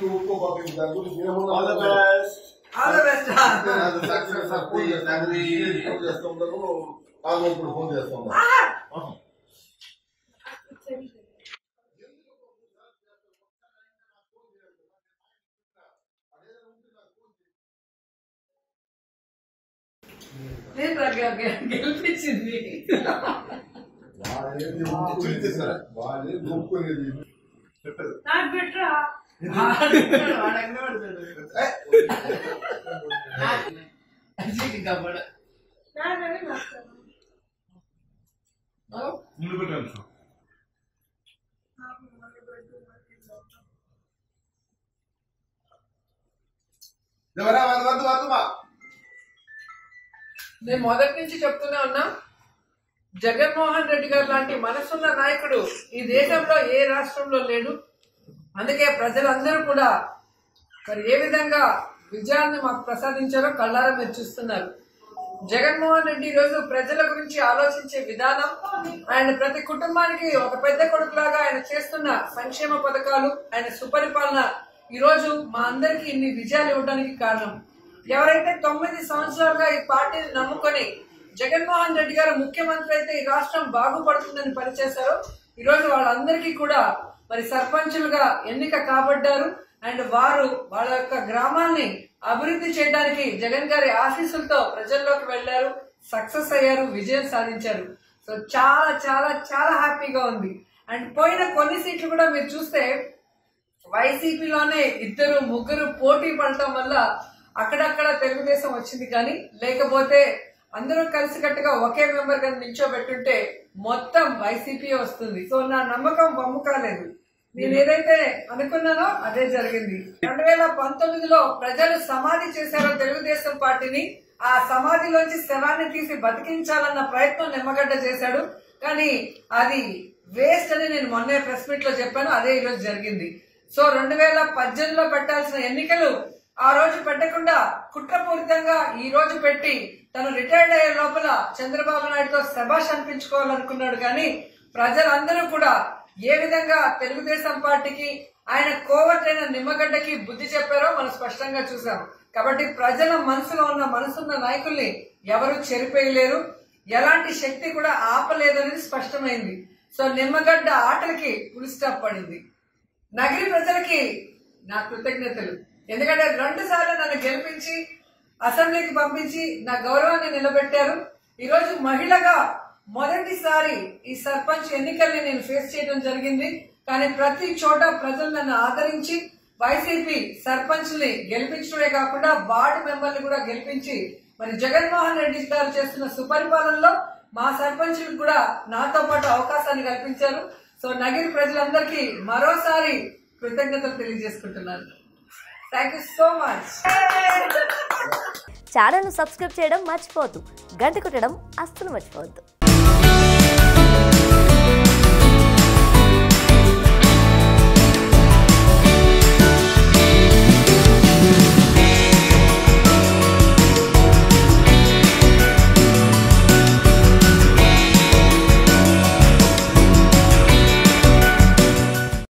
ఉప్పు పంపించి దాని గురించి all the best all the best success phone చేస్తూ ఉంటాము ఆమె ఇప్పుడు ఫోన్ చేస్తూ ఉంటాం నేను ప్రజ్ఞ గెలిపించింది వాళ్ళేది ఒప్పుకునేది వాళ్ళేది ఒప్పుకునేది నాకు పెట్టరా కబడ నాకనే నచ్చదు ముందు పెట్టండి సార్ నాకు మళ్ళీ పెట్టు మళ్ళీ లోపల. ఎవరా వద్దు వద్దు వద్దు మా నేను మొదటి నుంచి చెప్తూనే ఉన్నా జగన్మోహన్ రెడ్డి గారు లాంటి మనసున్న నాయకుడు ఈ దేశంలో ఏ రాష్ట్రంలో లేడు అందుకే ప్రజలందరూ కూడా మరి ఏ విధంగా విజయాన్ని మాకు ప్రసాదించారో కళ్ళారా మీరు చూస్తున్నారు జగన్మోహన్ రెడ్డి ఈరోజు ప్రజల గురించి ఆలోచించే విధానం ఆయన ప్రతి కుటుంబానికి ఒక పెద్ద కొడుకులాగా ఆయన చేస్తున్న సంక్షేమ పథకాలు ఆయన సుపరిపాలన ఈరోజు మా అందరికీ ఇన్ని విజయాలు ఇవ్వడానికి కారణం ఎవరైతే తొమ్మిది సంవత్సరాలుగా ఈ పార్టీని నమ్ముకొని జగన్మోహన్ రెడ్డి గారు ముఖ్యమంత్రి అయితే ఈ రాష్ట్రం బాగుపడుతుందని పనిచేశారో ఈరోజు వాళ్ళందరికీ కూడా మరి సర్పంచులుగా ఎన్నిక కాబడ్డారు అండ్ వారు వాళ్ళ యొక్క గ్రామాల్ని అభివృద్ధి చేయడానికి జగన్ గారి ఆశీస్సులతో ప్రజల్లోకి వెళ్లారు సక్సెస్ అయ్యారు విజయం సాధించారు సో చాలా చాలా చాలా హ్యాపీగా ఉంది అండ్ పోయిన కొన్ని సీట్లు కూడా మీరు చూస్తే వైసీపీలోనే ఇద్దరు ముగ్గురు పోటీ పడటం వల్ల అక్కడక్కడ తెలుగుదేశం వచ్చింది కానీ లేకపోతే అందరూ కలిసికట్టుగా ఒకే మెంబర్ కానీ నిల్చోబెట్టుంటే మొత్తం వైసీపీ వస్తుంది సో నా నమ్మకం వమ్ము కాలేదు నేను ఏదైతే అనుకున్నానో అదే జరిగింది రెండు వేల పంతొమ్మిదిలో ప్రజలు సమాధి చేశారో తెలుగుదేశం పార్టీని ఆ సమాధిలోంచి శవాన్ని తీసి బతికించాలన్న ప్రయత్నం నిమ్మగడ్డ చేశాడు కానీ అది వేస్ట్ అని నేను మొన్నే ప్రెస్ మీట్ లో చెప్పాను అదే ఈరోజు జరిగింది సో రెండు వేల పద్దెనిమిదిలో పెట్టాల్సిన ఎన్నికలు ఆ రోజు పెట్టకుండా కుట్రపూరితంగా ఈ రోజు పెట్టి తను రిటైర్డ్ అయ్యే లోపల చంద్రబాబు నాయుడుతో శభాష్ అనిపించుకోవాలనుకున్నాడు కానీ ప్రజలందరూ కూడా ఏ విధంగా తెలుగుదేశం పార్టీకి ఆయన కోవట్లైన నిమ్మగడ్డకి బుద్ధి చెప్పారో మనం స్పష్టంగా చూసాం కాబట్టి ప్రజల మనసులో ఉన్న మనసున్న నాయకుల్ని ఎవరు చెరిపేయలేరు ఎలాంటి శక్తి కూడా ఆపలేదనేది స్పష్టమైంది సో నిమ్మగడ్డ ఆటలకి ఫుల్ స్టాప్ పడింది నగరి ప్రజలకి నా కృతజ్ఞతలు ఎందుకంటే రెండు సార్లు నన్ను గెలిపించి అసెంబ్లీకి పంపించి నా గౌరవాన్ని నిలబెట్టారు ఈరోజు మహిళగా మొదటిసారి ఈ సర్పంచ్ ఎన్నికల్ని నేను ఫేస్ చేయడం జరిగింది కానీ ప్రతి చోట ప్రజలు నన్ను ఆదరించి వైసీపీ సర్పంచ్ని గెలిపించడమే కాకుండా వార్డు మెంబర్ని కూడా గెలిపించి మరి జగన్మోహన్ రెడ్డి గారు చేస్తున్న సుపరిపాలనలో మా సర్పంచులకు కూడా నాతో పాటు అవకాశాన్ని కల్పించారు సో నగిరి ప్రజలందరికీ మరోసారి కృతజ్ఞతలు తెలియజేసుకుంటున్నాను థ్యాంక్ యూ సో మచ్ ఛానల్ను సబ్స్క్రైబ్ చేయడం మర్చిపోవద్దు గంట కొట్టడం అస్సలు మర్చిపోవద్దు